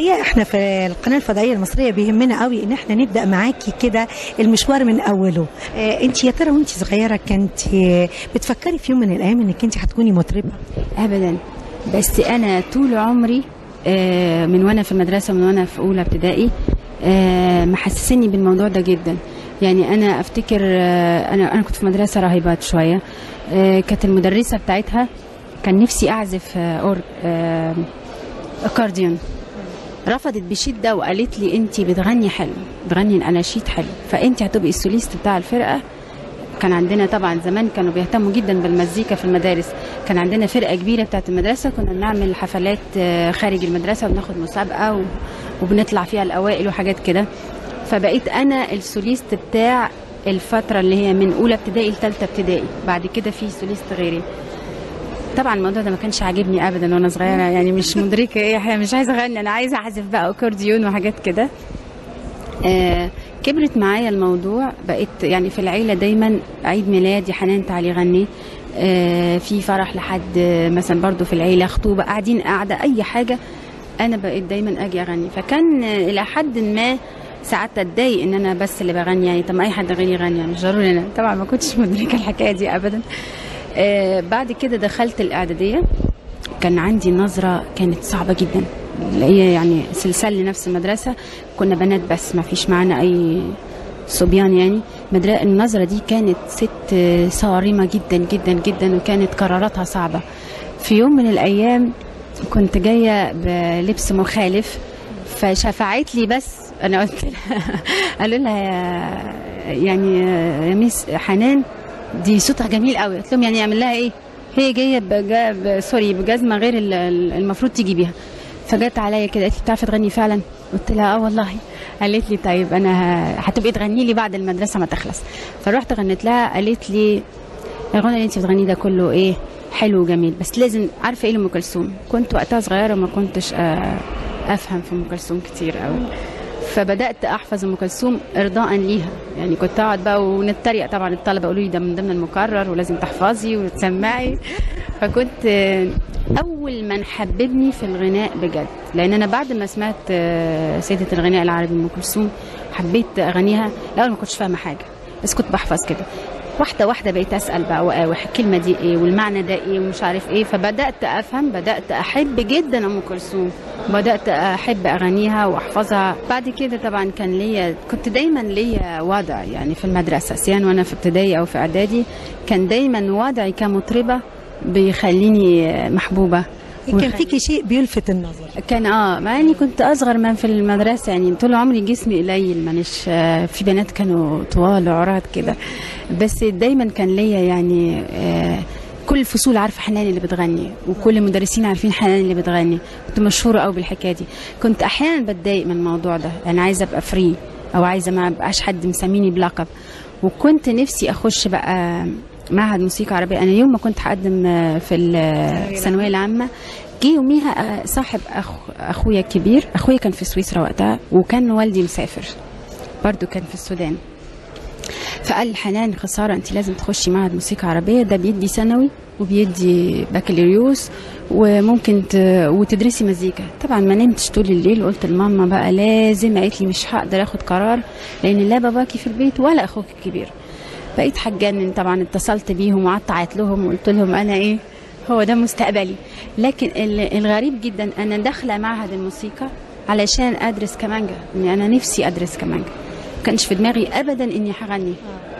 الحقيقه احنا في القناه الفضائيه المصريه بيهمنا قوي ان احنا نبدا معاكي كده المشوار من اوله اه انت يا ترى وانت صغيره كنت بتفكري في يوم من الايام انك انت هتكوني مطربه ابدا بس انا طول عمري آه، من وانا في المدرسه من وانا في اولى ابتدائي آه، محسسني بالموضوع ده جدا يعني انا افتكر آه، انا انا كنت في مدرسه راهبات شويه آه، كانت المدرسه بتاعتها كان نفسي اعزف آه، أور آه، اكارديون رفضت بشده وقالت لي انت بتغني حلو بتغني الاناشيد حلو فانت هتبقي السوليست بتاع الفرقه كان عندنا طبعا زمان كانوا بيهتموا جدا بالمزيكا في المدارس كان عندنا فرقه كبيره بتاعت المدرسه كنا بنعمل حفلات آه، خارج المدرسه وبناخد مسابقه و- وبنطلع فيها الاوائل وحاجات كده فبقيت انا السوليست بتاع الفتره اللي هي من اولى ابتدائي لثالثه ابتدائي بعد كده في سوليست غيري طبعا الموضوع ده ما كانش عاجبني ابدا وانا صغيره يعني مش مدركه ايه حاجة مش عايزه اغني انا عايزه اعزف بقى اكورديون وحاجات كده آه كبرت معايا الموضوع بقيت يعني في العيله دايما عيد ميلاد يا حنان تعالي غني آه في فرح لحد آه، مثلا برضو في العيله خطوبه قاعدين قاعده اي حاجه انا بقيت دايما اجي اغني فكان آه، الى حد ما ساعات اتضايق ان انا بس اللي بغني يعني طب ما اي حد غير يغني يعني مش ضروري انا طبعا ما كنتش مدركه الحكايه دي ابدا آه بعد كده دخلت الاعداديه كان عندي نظرة كانت صعبة جدا اللي هي يعني سلسال لنفس المدرسة كنا بنات بس ما فيش معانا أي صبيان يعني مدر- النظرة دي كانت ست صارمة جدا جدا جدا وكانت قراراتها صعبة في يوم من الأيام كنت جاية بلبس مخالف فشفعت لي بس أنا قلت لها قالوا لها يا يعني يا ميس حنان دي صوتها جميل قوي قلت لهم يعني اعمل لها ايه هي جايه بجا... ب... سوري بجزمه غير ال- ال- المفروض تيجي بيها فجت عليا كده قالت لي بتعرفي تغني فعلا قلت لها اه والله قالت لي طيب انا ه- هتبقي تغني لي بعد المدرسه ما تخلص فرحت غنيت لها قالت لي الغنى اللي انت بتغنيه ده كله ايه حلو وجميل بس لازم عارفه ايه لام كلثوم كنت وقتها صغيره ما كنتش آه، افهم في ام كلثوم كتير قوي فبدات احفظ ام كلثوم ارضاء ليها يعني كنت اقعد بقى ونتريق طبعا الطلبه يقولوا لي ده من ضمن المكرر ولازم تحفظي وتسمعي فكنت آه، اول من حببني في الغناء بجد لان انا بعد ما سمعت آه، سيده الغناء العربي ام كلثوم حبيت اغانيها الاول ما كنتش فاهمه حاجه بس كنت بحفظ كده واحده واحده بقيت اسال بقى واقاوح الكلمه دي ايه والمعنى ده ايه ومش عارف ايه فبدات افهم بدات احب جدا ام كلثوم بدات احب اغانيها واحفظها بعد كده طبعا كان ليا كنت دايما ليا وضع يعني في المدرسه سواء وانا في ابتدائي او في اعدادي كان دايما وضعي كمطربه بيخليني محبوبه كان فيكي شيء بيلفت النظر كان اه مع اني كنت اصغر من في المدرسه يعني طول عمري جسمي قليل مانيش آه، في بنات كانوا طوال وعراض كده بس دايما كان ليا يعني آه، كل الفصول عارفه حنان اللي بتغني وكل المدرسين عارفين حنان اللي بتغني كنت مشهوره قوي بالحكايه دي كنت احيانا بتضايق من الموضوع ده انا عايزه ابقى فري او عايزه ما ابقاش حد مسميني بلقب وكنت نفسي اخش بقى معهد موسيقى عربيه انا يوم ما كنت هقدم آه، في ال- الثانويه العامه جه يوميها آه، صاحب أخ اخويا الكبير اخويا كان في سويسرا وقتها وكان والدي مسافر برضو كان في السودان فقال حنان خساره انت لازم تخشي معهد موسيقى عربيه ده بيدي ثانوي وبيدي بكالوريوس وممكن ت... وتدرسي مزيكا طبعا ما نمتش طول الليل وقلت لماما بقى لازم قالت لي مش هقدر اخد قرار لان لا باباكي في البيت ولا اخوك الكبير بقيت هتجنن طبعا اتصلت بيهم وقعدت اعيط لهم وقلت لهم انا ايه هو ده مستقبلي لكن ال- الغريب جدا انا داخله معهد الموسيقى علشان ادرس كمانجا اني انا نفسي ادرس كمانجا ما كانش في دماغي ابدا اني هغني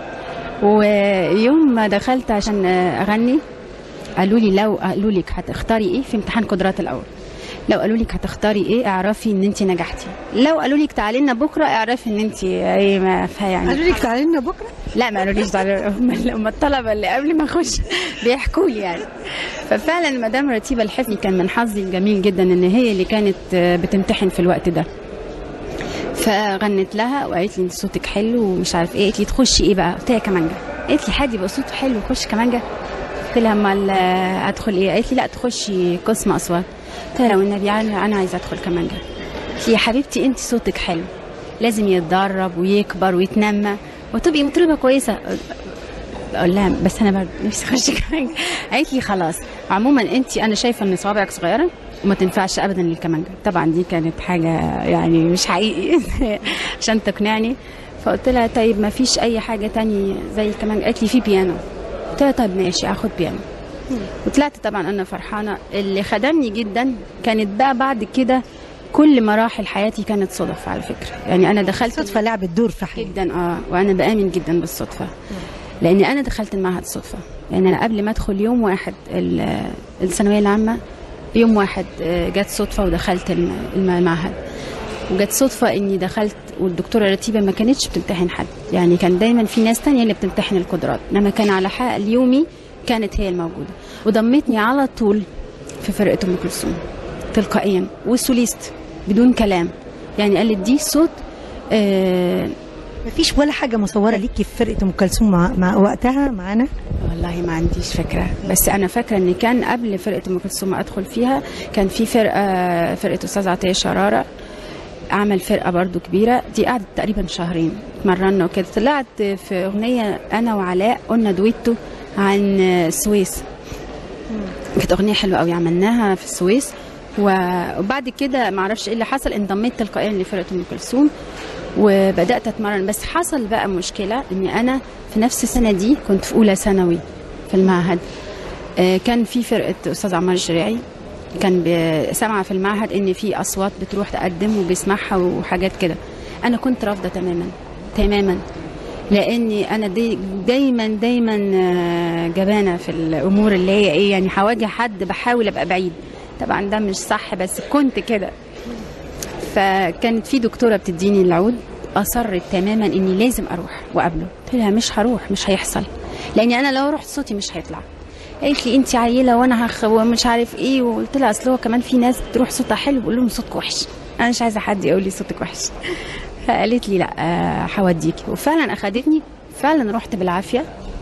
ويوم ما دخلت عشان اغني قالوا لي لو قالوا لك هتختاري ايه في امتحان قدرات الاول لو قالوا لك هتختاري ايه اعرفي ان انت نجحتي لو قالوا لك تعالي لنا بكره اعرفي ان انت ايه ما فيها يعني قالوا لك تعالي لنا بكره لا ما قالوليش ده هم هم الطلبه اللي قبل ما اخش بيحكوا لي يعني ففعلا مدام رتيبه الحفني كان من حظي الجميل جدا ان هي اللي كانت آه، بتمتحن في الوقت ده فغنت لها وقالت لي انت صوتك حلو ومش عارف ايه قالت لي تخشي ايه بقى قلت لها كمانجا قالت لي حد يبقى صوته حلو يخش كمانجا قلت لها امال آه، ادخل ايه قالت لي لا تخشي قسم اصوات قلت لها والنبي يعني انا عايزه ادخل كمانجا قالت لي يا حبيبتي انت صوتك حلو لازم يتدرب ويكبر ويتنمى وتبقي مطربه كويسه اقول لها بس انا برضه نفسي اخش كمان قالت لي خلاص عموما انت انا شايفه ان صوابعك صغيره وما تنفعش ابدا للكمانجا طبعا دي كانت حاجه يعني مش حقيقي عشان تقنعني فقلت لها طيب ما فيش اي حاجه تاني زي الكمانجا قالت لي في بيانو قلت لها طيب ماشي اخد بيانو وطلعت طبعا انا فرحانه اللي خدمني جدا كانت بقى بعد كده كل مراحل حياتي كانت صدف على فكره يعني انا دخلت صدفه لعبت دور في حياتك جدا اه وانا بامن جدا بالصدفه لاني انا دخلت المعهد صدفه يعني انا قبل ما ادخل يوم واحد ال- الثانويه العامه يوم واحد آه، جت صدفه ودخلت الم- الم- المعهد وجت صدفه اني دخلت والدكتوره رتيبه ما كانتش بتمتحن حد يعني كان دايما في ناس تانية اللي بتمتحن القدرات انما كان على حق اليومي كانت هي الموجوده وضمتني على طول في فرقه ام كلثوم تلقائيا والسوليست بدون كلام يعني قالت دي صوت آه مفيش ولا حاجه مصوره ليكي في فرقه ام كلثوم مع, مع وقتها معانا والله ما عنديش فكرة بس أنا فاكرة إن كان قبل فرقة أم كلثوم ما أدخل فيها كان في فرقة فرقة أستاذ عطية شرارة عمل فرقة برضو كبيرة دي قعدت تقريبا شهرين اتمرنا وكده طلعت في أغنية أنا وعلاء قلنا دويتو عن السويس كانت أغنية حلوة قوي عملناها في السويس و- وبعد كده معرفش ايه اللي حصل انضميت تلقائيا لفرقة أم كلثوم وبدات اتمرن بس حصل بقى مشكله اني انا في نفس السنه دي كنت في اولى ثانوي في المعهد آه، كان في فرقه استاذ عمار الشريعي كان ب- سامعه في المعهد ان في اصوات بتروح تقدم وبيسمعها وحاجات كده انا كنت رافضه تماما تماما لاني انا دي دايما دايما آه، جبانه في الامور اللي هي ايه يعني هواجه حد بحاول ابقى بعيد طبعا ده مش صح بس كنت كده فكانت في دكتوره بتديني العود اصرت تماما اني لازم اروح واقابله قلت لها مش هروح مش هيحصل لاني انا لو رحت صوتي مش هيطلع قالت لي انت عيله وانا هخ ومش عارف ايه وقلت لها اصل هو كمان في ناس بتروح صوتها حلو بقول لهم صوتك وحش انا مش عايزه حد يقول لي صوتك وحش فقالت لي لا آه، هوديكي وفعلا اخدتني فعلا رحت بالعافيه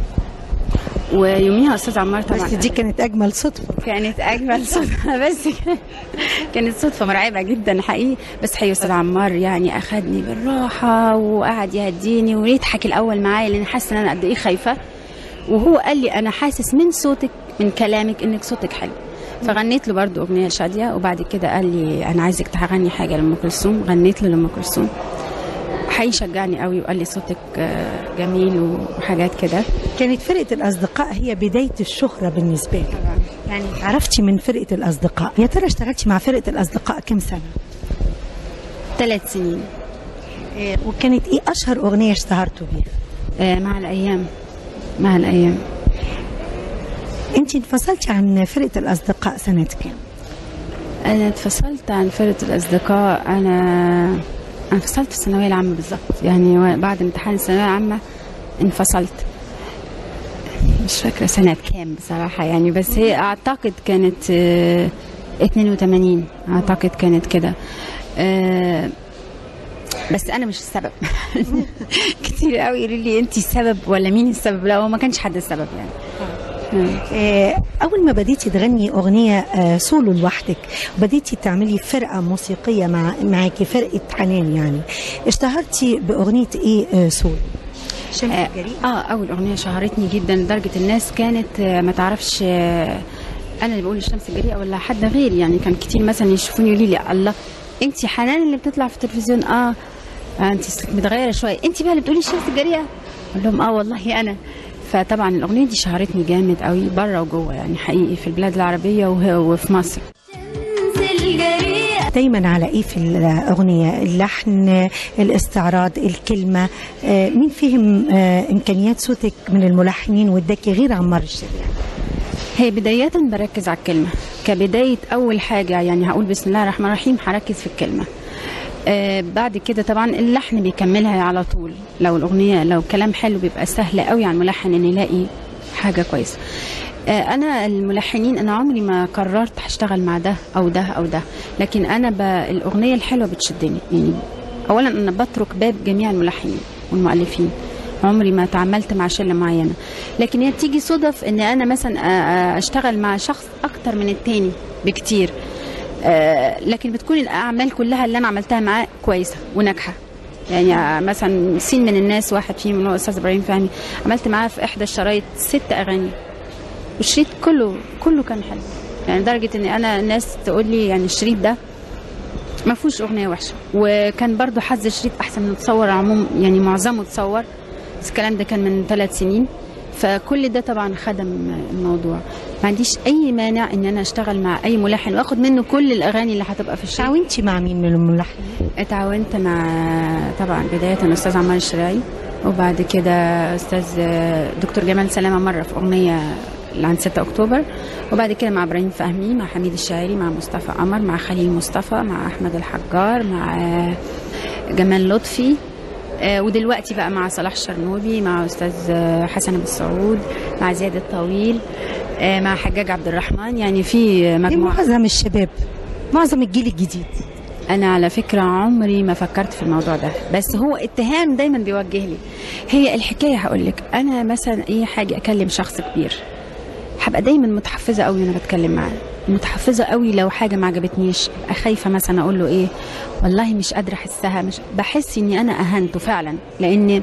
ويوميها استاذ عمار طبعا بس دي كانت اجمل صدفه كانت اجمل صدفه بس كانت صدفه مرعبه جدا حقيقي بس حقيقي استاذ عمار يعني اخدني بالراحه وقعد يهديني ويضحك الاول معايا لان حاسه ان انا قد ايه خايفه وهو قال لي انا حاسس من صوتك من كلامك انك صوتك حلو فغنيت له برضو اغنيه شاديه وبعد كده قال لي انا عايزك تغني حاجه لام كلثوم غنيت له لام كلثوم حقيقي شجعني قوي وقال لي صوتك آه، جميل وحاجات كده كانت فرقه الاصدقاء هي بدايه الشهره بالنسبه لي يعني عرفتي من فرقه الاصدقاء يا ترى اشتغلتي مع فرقه الاصدقاء كم سنه ثلاث سنين إيه، وكانت ايه اشهر اغنيه اشتهرتوا بيها آه، مع الايام مع الايام انت انفصلتي عن فرقه الاصدقاء سنه كام انا اتفصلت عن فرقه الاصدقاء انا انا انفصلت في الثانويه العامه بالظبط يعني و- بعد امتحان الثانويه العامه انفصلت مش فاكره سنه كام بصراحه يعني بس هي اعتقد كانت آه، 82 اعتقد كانت كده آه، بس انا مش السبب كتير قوي يقولوا لي انت السبب ولا مين السبب لا هو ما كانش حد السبب يعني مم. آه، اول ما بديتي تغني اغنيه آه، سولو لوحدك وبديتي تعملي فرقه موسيقيه مع معاكي فرقه حنان يعني اشتهرتي باغنيه ايه آه، سولو شمس آه، الجريء اه اول اغنيه شهرتني جدا لدرجه الناس كانت آه، ما تعرفش آه، انا اللي بقول الشمس الجريئه ولا حد غيري يعني كان كتير مثلا يشوفوني يقولوا لي الله انت حنان اللي بتطلع في التلفزيون اه, آه انت أصلك متغيره شويه انت بقى اللي بتقولي الشمس الجريئه اقول لهم اه والله انا فطبعا الاغنيه دي شهرتني جامد قوي بره وجوه يعني حقيقي في البلاد العربيه وه- وفي مصر دايما على ايه في الاغنيه اللحن الاستعراض الكلمه آه، مين فهم آه، امكانيات صوتك من الملحنين واداكي غير عمار الشريعه هي بداية بركز على الكلمة كبداية أول حاجة يعني هقول بسم الله الرحمن الرحيم هركز في الكلمة آه بعد كده طبعا اللحن بيكملها على طول لو الأغنية لو كلام حلو بيبقى سهل قوي على الملحن إن يلاقي حاجة كويسة آه أنا الملحنين أنا عمري ما قررت هشتغل مع ده أو ده أو ده لكن أنا ب... الأغنية الحلوة بتشدني يعني أولا أنا بترك باب جميع الملحنين والمؤلفين عمري ما تعاملت مع شله معينه لكن هي بتيجي صدف ان انا مثلا أ- أ- اشتغل مع شخص اكتر من التاني بكتير آه، لكن بتكون الاعمال كلها اللي انا عملتها معاه كويسه وناجحه يعني آه، مثلا سين من الناس واحد فيهم اللي هو استاذ ابراهيم فهمي عملت معاه في احدى الشرايط ست اغاني والشريط كله كله كان حلو يعني لدرجه ان انا الناس تقول لي يعني الشريط ده ما فيهوش اغنيه وحشه وكان برضو حظ الشريط احسن من تصور عموم يعني معظمه تصور بس الكلام ده كان من ثلاث سنين فكل ده طبعا خدم الموضوع ما عنديش اي مانع ان انا اشتغل مع اي ملحن واخد منه كل الاغاني اللي هتبقى في الشريط تعاونتي مع مين من الملحنين؟ اتعاونت مع طبعا بداية أستاذ عمار الشراعي وبعد كده أستاذ دكتور جمال سلامة مرة في أغنية عن 6 أكتوبر وبعد كده مع إبراهيم فهمي مع حميد الشاعري مع مصطفى قمر مع خليل مصطفى مع أحمد الحجار مع جمال لطفي آه، ودلوقتي بقى مع صلاح الشرنوبي مع أستاذ حسن أبو السعود مع زياد الطويل آه، مع حجاج عبد الرحمن يعني في دي مجموعة معظم الشباب معظم الجيل الجديد انا على فكره عمري ما فكرت في الموضوع ده بس هو اتهام دايما بيوجه لي هي الحكايه هقول لك انا مثلا ايه حاجه اكلم شخص كبير هبقى دايما متحفزه قوي وانا بتكلم معاه متحفزه قوي لو حاجه ما عجبتنيش ابقى خايفه مثلا اقول له ايه والله مش قادره احسها مش بحس اني انا اهنته فعلا لان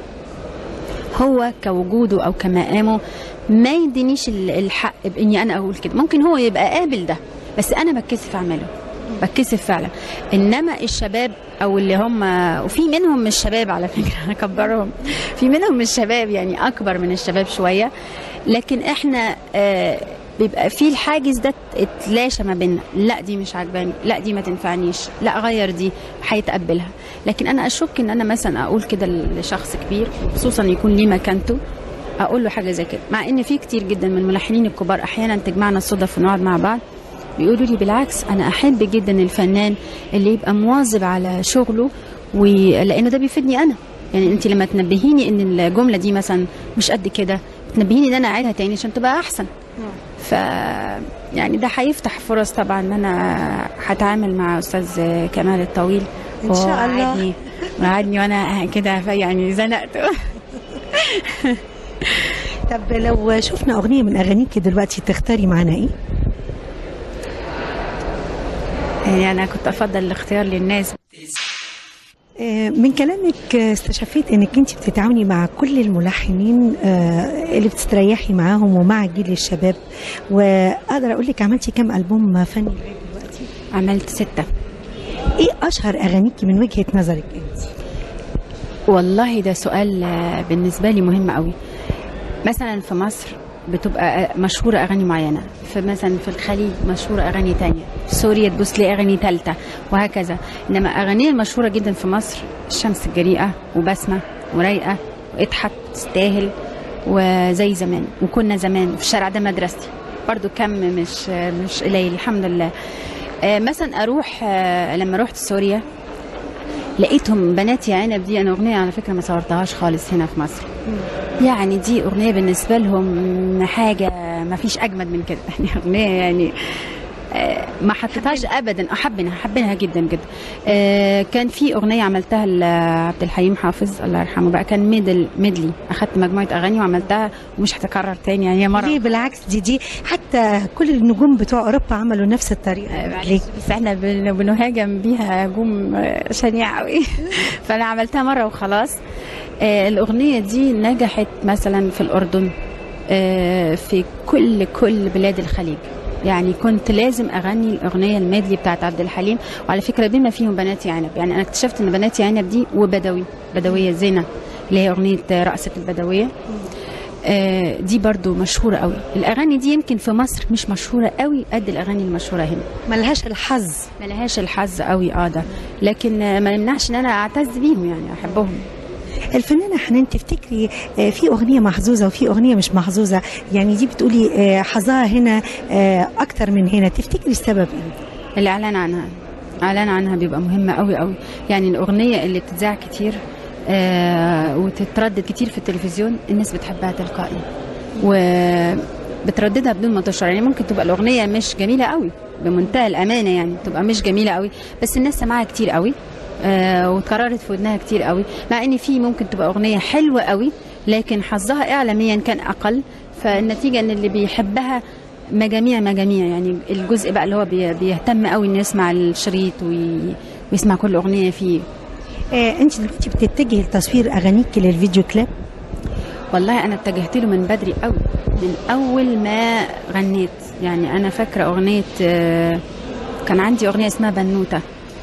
هو كوجوده او كمقامه ما يدينيش ال- الحق باني انا اقول كده ممكن هو يبقى قابل ده بس انا بتكسف اعمله بتكسف فعلا انما الشباب او اللي هم وفي منهم مش شباب على فكره هكبرهم في منهم مش شباب يعني اكبر من الشباب شويه لكن احنا آه بيبقى في الحاجز ده اتلاشى ما بيننا لا دي مش عجباني لا دي ما تنفعنيش لا غير دي هيتقبلها لكن انا اشك ان انا مثلا اقول كده لشخص كبير خصوصا يكون ليه مكانته اقول له حاجه زي كده مع ان في كتير جدا من الملحنين الكبار احيانا تجمعنا الصدف ونقعد مع بعض بيقولوا لي بالعكس انا احب جدا الفنان اللي يبقى مواظب على شغله ولانه ده بيفيدني انا يعني انت لما تنبهيني ان الجمله دي مثلا مش قد كده تنبهيني ان انا اعيدها تاني عشان تبقى احسن ف يعني ده هيفتح فرص طبعا ان انا هتعامل مع استاذ كمال الطويل إن شاء هو الله. وعدني وعدني وانا كده يعني زنقته طب لو شفنا اغنيه من اغانيكي دلوقتي تختاري معانا ايه؟ يعني انا كنت افضل الاختيار للناس آه، من كلامك آه، استشفيت انك انت بتتعاوني مع كل الملحنين آه، اللي بتستريحي معاهم ومع جيل الشباب واقدر اقول لك عملتي كام البوم فني لغاية دلوقتي؟ عملت ستة ايه اشهر اغانيكي من وجهه نظرك انت؟ والله ده سؤال آه، بالنسبة لي مهم قوي مثلا في مصر بتبقى آه، مشهورة أغاني معينة في مثلا في الخليج مشهورة أغاني تانية في سوريا تبص لي أغاني تالتة وهكذا إنما أغاني المشهورة جدا في مصر الشمس الجريئة وبسمة ورايقة واضحك تستاهل وزي زمان وكنا زمان في الشارع ده مدرستي برضو كم مش آه، مش قليل الحمد لله آه، مثلا أروح آه، لما رحت سوريا لقيتهم بنات يا عنب دي انا اغنيه على فكره ما صورتهاش خالص هنا في مصر يعني دي اغنيه بالنسبه لهم حاجه ما فيش اجمد من كده يعني اغنيه يعني آه، ما حطيتهاش ابدا احبنها حبينها جدا جدا آه، كان في اغنيه عملتها لعبد الحليم حافظ الله يرحمه بقى كان ميدل ميدلي اخدت مجموعه اغاني وعملتها ومش هتكرر تاني يعني هي مره ليه بالعكس دي دي حتى كل النجوم بتوع اوروبا عملوا نفس الطريقه ليه؟ بس احنا بن- بنهاجم بيها هجوم آه، شنيع قوي فانا عملتها مره وخلاص آه، الاغنيه دي نجحت مثلا في الاردن آه، في كل كل بلاد الخليج يعني كنت لازم اغني الاغنيه الميدلي بتاعت عبد الحليم وعلى فكره بما فيهم بناتي عنب يعني انا اكتشفت ان بناتي عنب دي وبدوي بدويه زينه اللي هي اغنيه رقصه البدويه آه، دي برضو مشهورة قوي الأغاني دي يمكن في مصر مش مشهورة قوي قد الأغاني المشهورة هنا ملهاش الحظ ملهاش الحظ قوي اه ده لكن آه، ما يمنعش ان انا اعتز بيهم يعني احبهم الفنانه حنان تفتكري آه، في اغنيه محظوظه وفي اغنيه مش محظوظه يعني دي بتقولي آه، حظها هنا آه، اكتر من هنا تفتكري السبب ايه؟ الاعلان عنها اعلان عنها بيبقى مهم قوي قوي يعني الاغنيه اللي بتتذاع كتير آه وتتردد كتير في التلفزيون الناس بتحبها تلقائي وبترددها بدون ما تشعر يعني ممكن تبقى الاغنيه مش جميله قوي بمنتهى الامانه يعني تبقى مش جميله قوي بس الناس سمعها كتير قوي آه واتكررت في ودنها كتير قوي مع ان في ممكن تبقى اغنيه حلوه قوي لكن حظها اعلاميا كان اقل فالنتيجه ان اللي بيحبها مجاميع مجاميع يعني الجزء بقى اللي هو بي- بيهتم قوي انه يسمع الشريط وي- ويسمع كل اغنيه فيه آه، انت دلوقتي بتتجهي لتصوير اغانيكي للفيديو كليب والله انا اتجهت له من بدري قوي من اول ما غنيت يعني انا فاكره اغنيه آه، كان عندي اغنيه اسمها بنوته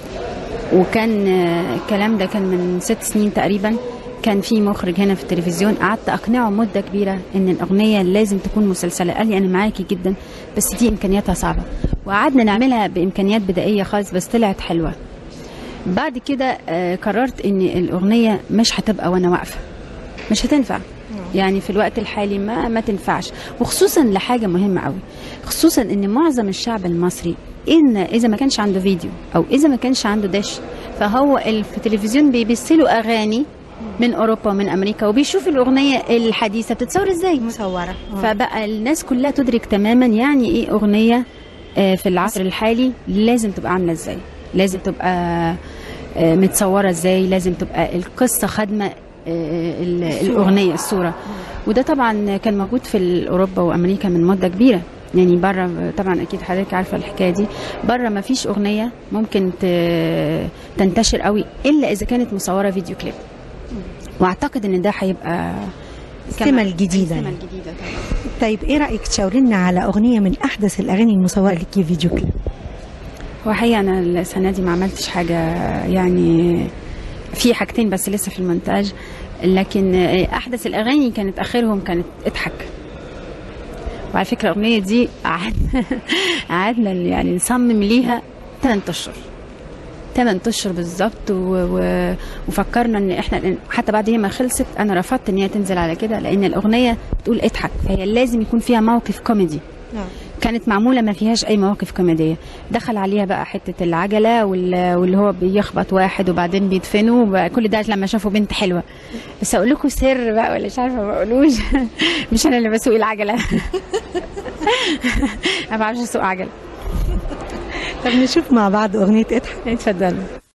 وكان آه، الكلام ده كان من ست سنين تقريبا كان في مخرج هنا في التلفزيون قعدت اقنعه مده كبيره ان الاغنيه لازم تكون مسلسله قال لي انا معاكي جدا بس دي امكانياتها صعبه وقعدنا نعملها بامكانيات بدائيه خالص بس طلعت حلوه بعد كده آه، قررت ان الاغنيه مش هتبقى وانا واقفه مش هتنفع يعني في الوقت الحالي ما ما تنفعش وخصوصا لحاجه مهمه قوي خصوصا ان معظم الشعب المصري ان اذا ما كانش عنده فيديو او اذا ما كانش عنده دش فهو ال- في التلفزيون بيبثلوا اغاني من اوروبا ومن امريكا وبيشوف الاغنيه الحديثه بتتصور ازاي مصوره فبقى الناس كلها تدرك تماما يعني ايه اغنيه آه، في العصر الحالي لازم تبقى عامله ازاي لازم تبقى آه، متصوره ازاي لازم تبقى القصه خادمه آه، ال- الاغنيه الصوره وده طبعا كان موجود في اوروبا وامريكا من مده كبيره يعني بره طبعا اكيد حضرتك عارفه الحكايه دي بره ما فيش اغنيه ممكن ت- تنتشر قوي الا اذا كانت مصوره فيديو كليب واعتقد ان ده هيبقى السمة كمان- الجديدة السمة يعني. الجديده طبعا طيب ايه رايك تشاوري لنا على اغنيه من احدث الاغاني المصوره لك فيديو كليب هو حقيقة أنا السنة دي ما عملتش حاجة يعني في حاجتين بس لسه في المونتاج لكن أحدث الأغاني كانت آخرهم كانت اضحك وعلى فكرة الأغنية دي قعدنا قعدنا يعني نصمم ليها 8 أشهر 8 أشهر بالظبط و... و... وفكرنا إن إحنا حتى بعد هي ما خلصت أنا رفضت إن هي تنزل على كده لأن الأغنية بتقول اضحك فهي لازم يكون فيها موقف كوميدي كانت معموله ما فيهاش اي مواقف كوميديه دخل عليها بقى حته العجله وال- واللي هو بيخبط واحد وبعدين بيدفنه وبقى كل ده لما شافوا بنت حلوه بس اقول لكم سر بقى ولا مش عارفه ما اقولوش مش انا اللي بسوق العجله انا ما بعرفش اسوق عجله طب نشوف مع بعض اغنيه اضحك اتفضلوا